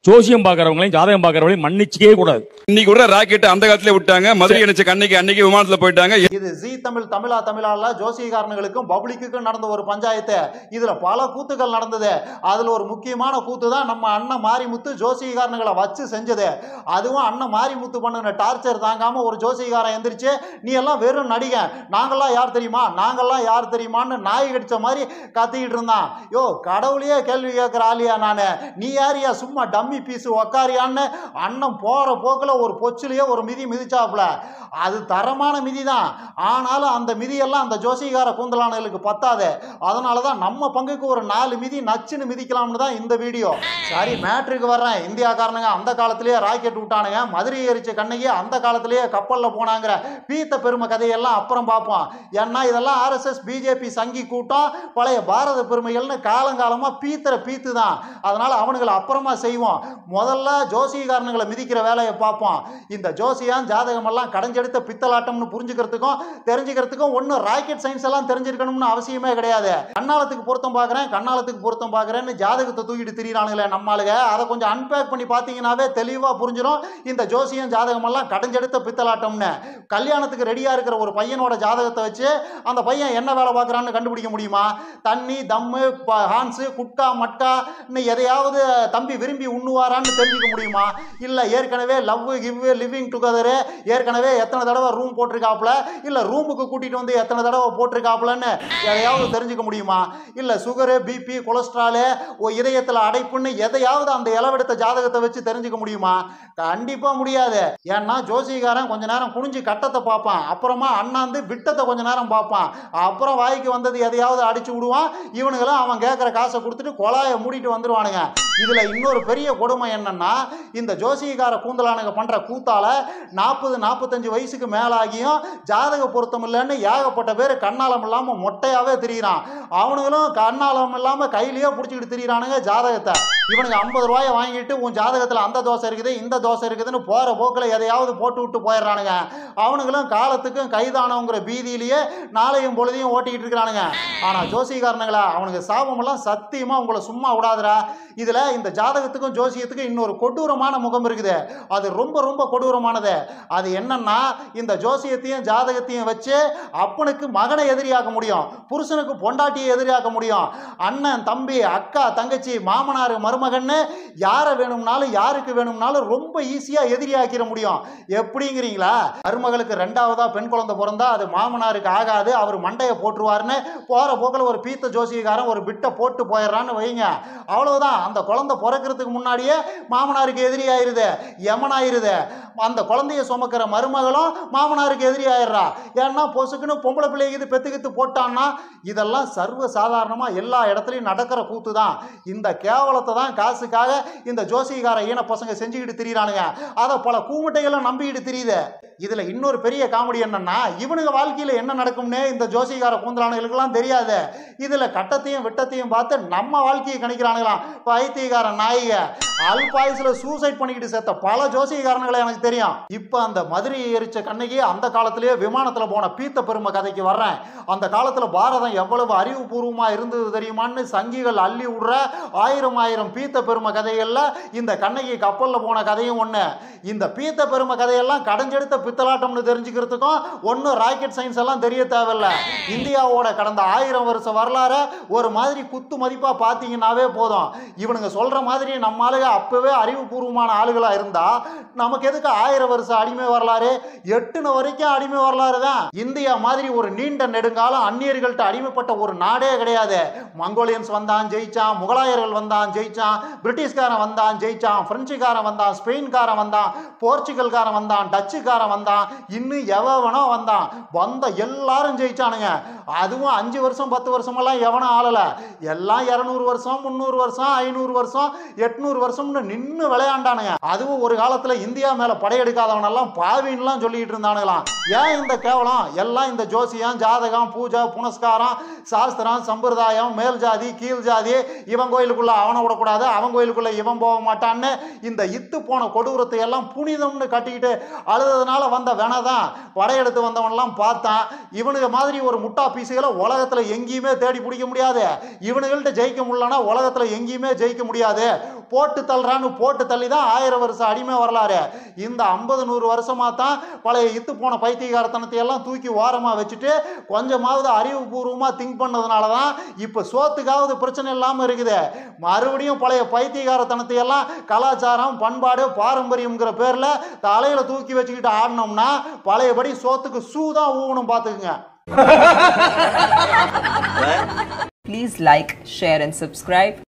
ஜோசியம் பார்க்கறவங்களையும் ஜாதகம் பார்க்கறவங்களையும் மன்னிச்சிக்கவே கூடாது இன்னைக்கு கூட ராக்கெட் அந்த காலத்துல விட்டாங்க மதுரை இணைச்ச கண்ணைக்கு அன்னைக்கு விமானத்துல போயிட்டாங்க இது ஜி தமிழ் தமிழா தமிழால ஜோசியக்காரனுங்களுக்கும் பப்ளிக்குக்கும் நடந்த ஒரு பஞ்சாயத்து இதுல பல கூத்துக்கள் நடந்தது அதுல ஒரு முக்கியமான கூத்து தான் நம்ம அண்ணன் மாரிமுத்து ஜோசியக்காரனுங்களை வச்சு செஞ்சது அதுவும் அண்ணன் மாரிமுத்து பண்ணின டார்ச்சர் தாங்காம ஒரு ஜோசியக்காரன் எந்திரிச்சு நீ எல்லாம் வெறும் நடிகன் நாங்கெல்லாம் யார் தெரியுமா நாங்கெல்லாம் யார் தெரியுமான்னு நாய் கடிச்ச மாதிரி கத்திக்கிட்டு இருந்தான் யோ கடவுளையே கேள்வி கேட்கிற ஆளியா நானு நீ யாரியா சும்மா டம்மி பீஸ் உக்காரியான்னு அண்ணன் போற போக்குல ஒரு பொச்சிலேயே ஒரு மிதி மிதிச்சாப்புல அது தரமான மிதி தான் ஆனாலும் அந்த மிதியெல்லாம் அந்த ஜோசிகார கூந்தலானர்களுக்கு பத்தாது அதனால தான் நம்ம பங்குக்கு ஒரு நாலு மிதி நச்சுன்னு மிதிக்கலாம்னு தான் இந்த வீடியோ சரி மேட்ருக்கு வர்றேன் இந்தியாக்காரனுங்க அந்த காலத்திலேயே ராக்கெட் விட்டானுங்க மதுரை எரிச்ச கண்ணகி அந்த காலத்திலேயே கப்பலில் போனாங்கிற பீத்த பெருமை கதையெல்லாம் அப்புறம் பார்ப்போம் ஏன்னா இதெல்லாம் ஆர்எஸ்எஸ் பிஜேபி சங்கி கூட்டம் பழைய பாரத பெருமைகள்னு காலங்காலமாக பீத்துற பீத்து தான் அதனால அவனுங்களை அப்புறமா செய்வோம் முதல்ல ஜோசியக்காரனுங்களை மிதிக்கிற வேலையை பார்ப்போம் இந்த ஜோசியம் ஜாதகமெல்லாம் கடைஞ்செடுத்த பித்தலாட்டம்னு புரிஞ்சுக்கிறதுக்கும் தெரிஞ்சுக்கிறதுக்கும் ஒன்றும் ராக்கெட் சயின்ஸ் எல்லாம் தெரிஞ்சிருக்கணும்னு அவசியமே கிடையாது கண்ணாலத்துக்கு பொருத்தம் பார்க்குறேன் கண்ணாலத்துக்கு பொருத்தம் பார்க்குறேன்னு ஜாதகத்தை தூக்கிட்டு திரியிறானுங்களே நம்மளுங்க அதை கொஞ்சம் அன்பேக் பண்ணி பார்த்தீங்கன்னாவே தெளிவாக புரிஞ்சிடும் இந்த ஜோசியம் ஜாதகமெல்லாம் கடைஞ்செடுத்த பித்தலாட்டம்னு கல்யாணத்துக்கு ரெடியாக இருக்கிற ஒரு பையனோட ஜாதகத்தை வச்சு அந்த பையன் என்ன வேலை பார்க்குறான்னு கண்டுபிடிக்க முடியுமா தண்ணி தம்மு ப- ஹான்ஸு குட்கா மட்கா இன்னும் எதையாவது தம்பி விரும்பி உண்ணுவாரான்னு தெரிஞ்சுக்க முடியுமா இல்லை ஏற்கனவே லவ் கிவ் லிவிங் டுகெதரு ஏற்கனவே எத்தனை தடவை ரூம் போட்டிருக்காப்புல இல்லை ரூமுக்கு கூட்டிகிட்டு வந்து எத்தனை தடவை போட்டிருக்காப்புலன்னு எதையாவது தெரிஞ்சுக்க முடியுமா இல்லை சுகரு பிபி கொலஸ்ட்ராலு ஓ இதயத்தில் அடைப்புன்னு எதையாவது அந்த இளவெடுத்த ஜாதகத்தை வச்சு தெரிஞ்சுக்க முடியுமா கண்டிப்பாக முடியாது ஏன்னா ஜோசிகாரன் கொஞ்ச நேரம் குனிஞ்சு கட்டத்தை பார்ப்பான் அப்புறமா அண்ணாந்து விட்டத்தை கொஞ்ச நேரம் பார்ப்பான் அப்புறம் வாய்க்கு வந்தது எதையாவது அடிச்சு விடுவான் இவனுங்களும் அவன் கேட்குற காசை கொடுத்துட்டு குழாயை மூடிட்டு வந்துடுவானுங்க இதுல இன்னொரு பெரிய கொடுமை என்னன்னா இந்த ஜோசியக்கார கூந்தலானுங்க பண்ற கூத்தால நாற்பது நாற்பத்தஞ்சு வயசுக்கு மேலாகியும் ஜாதக பொருத்தம் இல்லைன்னு ஏகப்பட்ட பேர் கண்ணாலம் இல்லாம மொட்டையாவே திரியிறான் அவனுங்களும் கண்ணாலம் இல்லாம கையிலேயே பிடிச்சிக்கிட்டு திரியிறானுங்க ஜாதகத்தை இவனுக்கு ஐம்பது ரூபாயை வாங்கிட்டு உன் ஜாதகத்தில் அந்த தோசை இருக்குது இந்த தோசை இருக்குதுன்னு போகிற போக்கில் எதையாவது போட்டு விட்டு போயிடுறானுங்க அவனுங்களும் காலத்துக்கும் கைதானவங்கிற பீதியிலேயே நாளையும் பொழுதையும் ஓட்டிக்கிட்டு இருக்கிறானுங்க ஆனால் ஜோசிகாரனுங்களா அவனுக்கு சாபமெல்லாம் சத்தியமாக உங்களை சும்மா விடாதுடா இதில் இந்த ஜாதகத்துக்கும் ஜோசியத்துக்கும் இன்னொரு கொடூரமான முகம் இருக்குது அது ரொம்ப ரொம்ப கொடூரமானது அது என்னன்னா இந்த ஜோசியத்தையும் ஜாதகத்தையும் வச்சு அப்பனுக்கு மகனை எதிரியாக்க முடியும் புருஷனுக்கு பொண்டாட்டியை எதிரியாக்க முடியும் அண்ணன் தம்பி அக்கா தங்கச்சி மாமனார் மருமகன்னு யாரை வேணும்னாலும் யாருக்கு வேணும்னாலும் ரொம்ப ஈஸியாக எதிரியாக்கிட முடியும் எப்படிங்கிறீங்களா மருமகளுக்கு ரெண்டாவதா பெண் குழந்தை பிறந்தா அது மாமனாருக்கு ஆகாது அவர் மண்டையை போட்டுருவாருன்னு போகிற போக்கில் ஒரு பீத்த ஜோசியக்காரன் ஒரு பிட்டை போட்டு போயிடுறான்னு வைங்க அவ்வளவுதான் அந்த குழந்தை பிறக்கிறதுக்கு முன்னாடியே மாமனாருக்கு எதிரி ஆயிருது யமனாயிருது அந்த குழந்தைய சுமக்கிற மருமகளும் மாமனாருக்கு எதிரி ஆயிடுறா ஏன்னா பொசுக்குன்னு பொம்பளை பிள்ளைக்கு இது பெத்துக்கித்து போட்டான்னா இதெல்லாம் சர்வ சாதாரணமாக எல்லா இடத்துலையும் நடக்கிற கூத்து தான் இந்த கேவலத்தை தான் காசுக்காக இந்த ஜோசிகார ஈன பசங்க செஞ்சுக்கிட்டு திரியிறானுங்க அதை பல கூமுட்டைகளும் நம்பிக்கிட்டு தெரியுது இதுல இன்னொரு பெரிய காமெடி என்னன்னா இவனுங்க வாழ்க்கையில என்ன நடக்கும்னே இந்த ஜோசிகார கூந்தலானுகளுக்கெல்லாம் தெரியாது இதுல கட்டத்தையும் விட்டத்தையும் பார்த்து நம்ம வாழ்க்கையை கணிக்கிறானுங்களாம் பைத்தியக்கார நாயிக அல்பாயுசுல சூசைட் பண்ணிக்கிட்டு சேர்த்த பல ஜோசிகாரன்களை எனக்கு தெரியும் இப்போ அந்த மதுரையை எரிச்ச கண்ணகி அந்த காலத்திலேயே விமானத்துல போன பீத்த பெருமை கதைக்கு வர்றேன் அந்த காலத்துல பாரதம் எவ்வளவு அறிவுபூர்வமா இருந்தது தெரியுமான்னு சங்கிகள் அள்ளி விடுற ஆயிரம் ஆயிரம் பீத்த பெருமை கதைகள்ல இந்த கண்ணகி கப்பல்ல போன கதையும் ஒண்ணு இந்த பீத்த பெருமை கதையெல்லாம் கடைஞ்செடுத்த பித்தலாட்டம்னு தெரிஞ்சுக்கிறதுக்கும் ஒன்றும் ராக்கெட் சயின்ஸ் எல்லாம் தெரிய தேவையில்ல இந்தியாவோட கடந்த ஆயிரம் வருஷ வரலாறு ஒரு மாதிரி குத்து மதிப்பா பார்த்தீங்கன்னாவே போதும் இவனுங்க சொல்ற மாதிரி நம்ம ஆளுங்க அப்பவே அறிவுபூர்வமான ஆளுகளா இருந்தா நமக்கு எதுக்கு ஆயிரம் வருஷம் அடிமை வரலாறு எட்டுன வரைக்கும் அடிமை வரலாறு தான் இந்தியா மாதிரி ஒரு நீண்ட நெடுங்காலம் அந்நியர்கள்ட்ட அடிமைப்பட்ட ஒரு நாடே கிடையாது மங்கோலியன்ஸ் வந்தான் ஜெயிச்சான் முகலாயர்கள் வந்தான் ஜெயிச்சான் பிரிட்டிஷ்காரன் வந்தான் ஜெயிச்சான் பிரெஞ்சுக்காரன் வந்தான் ஸ்பெயின்காரன் வந்தான் போர்ச்சுகல்காரன் வந்தான் டச்சுக்காரன் வந்தான் இன்னும் எவனோ வந்தான் வந்த எல்லாரும் ஜெயிச்சானுங்க அதுவும் அஞ்சு வருஷம் பத்து வருஷமெல்லாம் எவனும் ஆளல எல்லாம் இரநூறு வருஷம் முந்நூறு வருஷம் ஐநூறு வருஷம் எட்நூறு வருஷம்னு நின்று விளையாண்டானுங்க அதுவும் ஒரு காலத்துல இந்தியா மேல படையெடுக்காதவனெல்லாம் பாவின்லாம் சொல்லிட்டு இருந்தானுங்களாம் ஏன் இந்த கேவலம் எல்லாம் இந்த ஜோசியம் ஜாதகம் பூஜை புனஸ்காரம் சாஸ்திரம் சம்பிரதாயம் மேல் ஜாதி கீழ் ஜாதி இவன் கோயிலுக்குள்ள அவனை விடக்கூடாது அவன் கோயிலுக்குள்ள இவன் போக மாட்டான்னு இந்த இத்து போன கொடூரத்தை எல்லாம் புனிதம்னு கட்டிக்கிட்டு அழுததுனால வந்த வெனதான் படையெடுத்து வந்தவன்லாம் பார்த்தான் இவனுக்கு மாதிரி ஒரு முட்டா பீசுகளை உலகத்துல எங்கேயுமே தேடி பிடிக்க முடியாது இவனுங்கள்ட்ட ஜெயிக்க முடியலன்னா உலகத்துல எங்கேயுமே ஜெயிக்க முடியாது போட்டு தள்ளுறான்னு போட்டு தள்ளி தான் ஆயிரம் வருஷம் அடிமை வரலாறு இந்த ஐம்பது நூறு வருஷமா தான் பழைய இத்து போன பைத்தியகாரத்தனத்தை எல்லாம் தூக்கி ஓரமா வச்சுட்டு கொஞ்சமாவது அறிவுபூர்வமா திங்க் பண்ணதுனால தான் இப்போ சோத்துக்காவது பிரச்சனை இல்லாமல் இருக்குது மறுபடியும் பழைய பைத்தியகாரத்தனத்தை எல்லாம் கலாச்சாரம் பண்பாடு பாரம்பரியம்ங்கிற பேர்ல தலையில தூக்கி வச்சுக்கிட்டு ஆடினோம்னா பழையபடி சோத்துக்கு சூ தான் ஊகணும் பார்த்துக்குங்க Please like, share, and subscribe